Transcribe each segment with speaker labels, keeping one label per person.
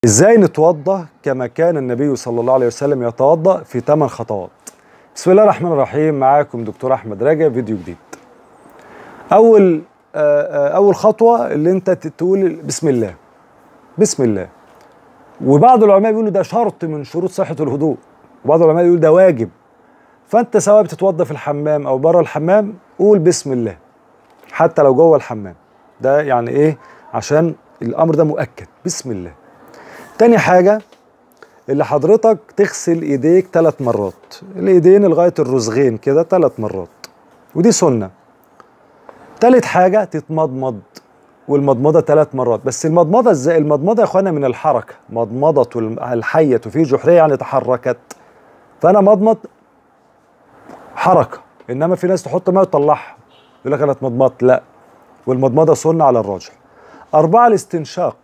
Speaker 1: ازاي نتوضا كما كان النبي صلى الله عليه وسلم يتوضا في ثمان خطوات بسم الله الرحمن الرحيم معاكم دكتور احمد رجب فيديو جديد اول آه، آه، اول خطوه اللي انت تقول بسم الله بسم الله وبعض العلماء بيقولوا ده شرط من شروط صحه الهدوء وبعض العلماء بيقولوا ده واجب فانت سواء بتتوضا في الحمام او بره الحمام قول بسم الله حتى لو جوه الحمام ده يعني ايه عشان الامر ده مؤكد بسم الله تاني حاجه اللي حضرتك تغسل ايديك ثلاث مرات الايدين لغايه الرزغين كده ثلاث مرات ودي سنه تالت حاجه تتمضمض والمضمضه ثلاث مرات بس المضمضه ازاي المضمضه يا اخوانا من الحركه مضمضه الحيه في جحريه يعني تحركت فانا مضمض حركه انما في ناس تحط ماء وتطلعها يقول لك انا اتمضمضت لا والمضمضه سنه على الراجح اربعه الاستنشاق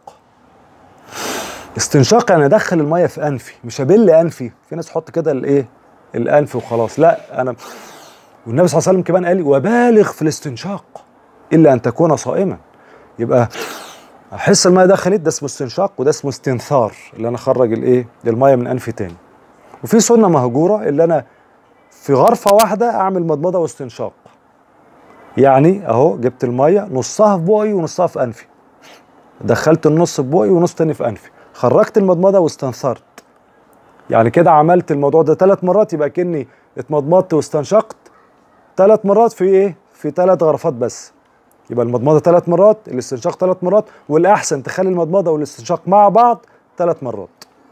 Speaker 1: استنشاق يعني ادخل الميه في انفي مش ابل انفي في ناس تحط كده الايه الانف وخلاص لا انا والنبي صلى الله عليه وسلم كمان قال وبالغ في الاستنشاق الا ان تكون صائما يبقى احس الميه دخلت ده اسمه استنشاق وده اسمه استنثار اللي انا اخرج الايه الميه من انفي تاني وفي سنه مهجوره اللي انا في غرفه واحده اعمل مضمضه واستنشاق يعني اهو جبت الميه نصها في بقي ونصها في انفي دخلت النص في بقي ونص تاني في انفي خرجت المضمضه واستنثرت يعني كده عملت الموضوع ده ثلاث مرات يبقى كني اتمضمضت واستنشقت ثلاث مرات في ايه في ثلاث غرفات بس يبقى المضمضه ثلاث مرات الاستنشاق ثلاث مرات والاحسن تخلي المضمضه والاستنشاق مع بعض ثلاث مرات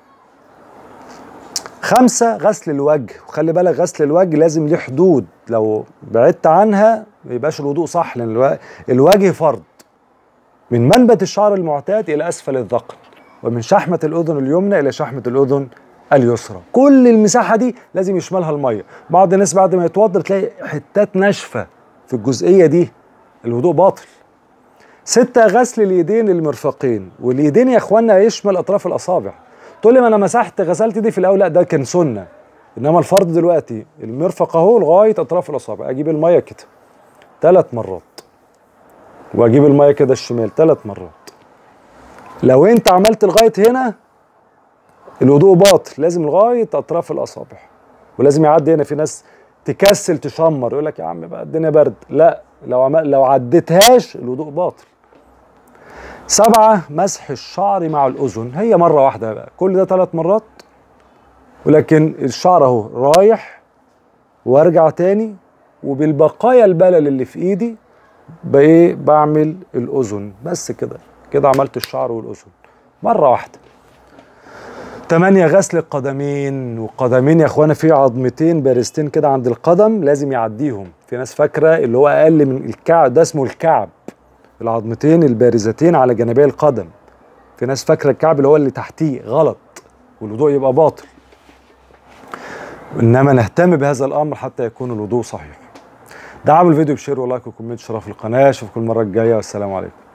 Speaker 1: خمسة غسل الوجه وخلي بالك غسل الوجه لازم ليه حدود لو بعدت عنها ما يبقاش الوضوء صح لان الوجه فرض من منبت الشعر المعتاد الى اسفل الذقن ومن شحمة الأذن اليمنى إلى شحمة الأذن اليسرى كل المساحة دي لازم يشملها المية بعض الناس بعد ما يتوضى بتلاقي حتات ناشفة في الجزئية دي الوضوء باطل ستة غسل اليدين المرفقين واليدين يا اخوانا يشمل اطراف الاصابع تقول لي ما انا مسحت غسلت دي في الاول لا ده كان سنه انما الفرض دلوقتي المرفق اهو لغايه اطراف الاصابع اجيب الميه كده ثلاث مرات واجيب الميه كده الشمال ثلاث مرات لو انت عملت لغايه هنا الوضوء باطل لازم لغايه اطراف الاصابع ولازم يعدي هنا في ناس تكسل تشمر يقول لك يا عم بقى الدنيا برد لا لو عمل لو عديتهاش الوضوء باطل سبعة مسح الشعر مع الأذن هي مرة واحدة بقى كل ده ثلاث مرات ولكن الشعر اهو رايح وارجع تاني وبالبقايا البلل اللي في ايدي بايه بعمل الأذن بس كده كده عملت الشعر والأذن مرة واحدة تمانية غسل القدمين والقدمين يا اخوانا في عظمتين بارزتين كده عند القدم لازم يعديهم في ناس فاكرة اللي هو أقل من الكعب ده اسمه الكعب العظمتين البارزتين على جانبي القدم في ناس فاكرة الكعب اللي هو اللي تحتيه غلط والوضوء يبقى باطل إنما نهتم بهذا الأمر حتى يكون الوضوء صحيح دعموا الفيديو بشير ولايك وكومنت شرف القناة اشوفكم المرة الجاية والسلام عليكم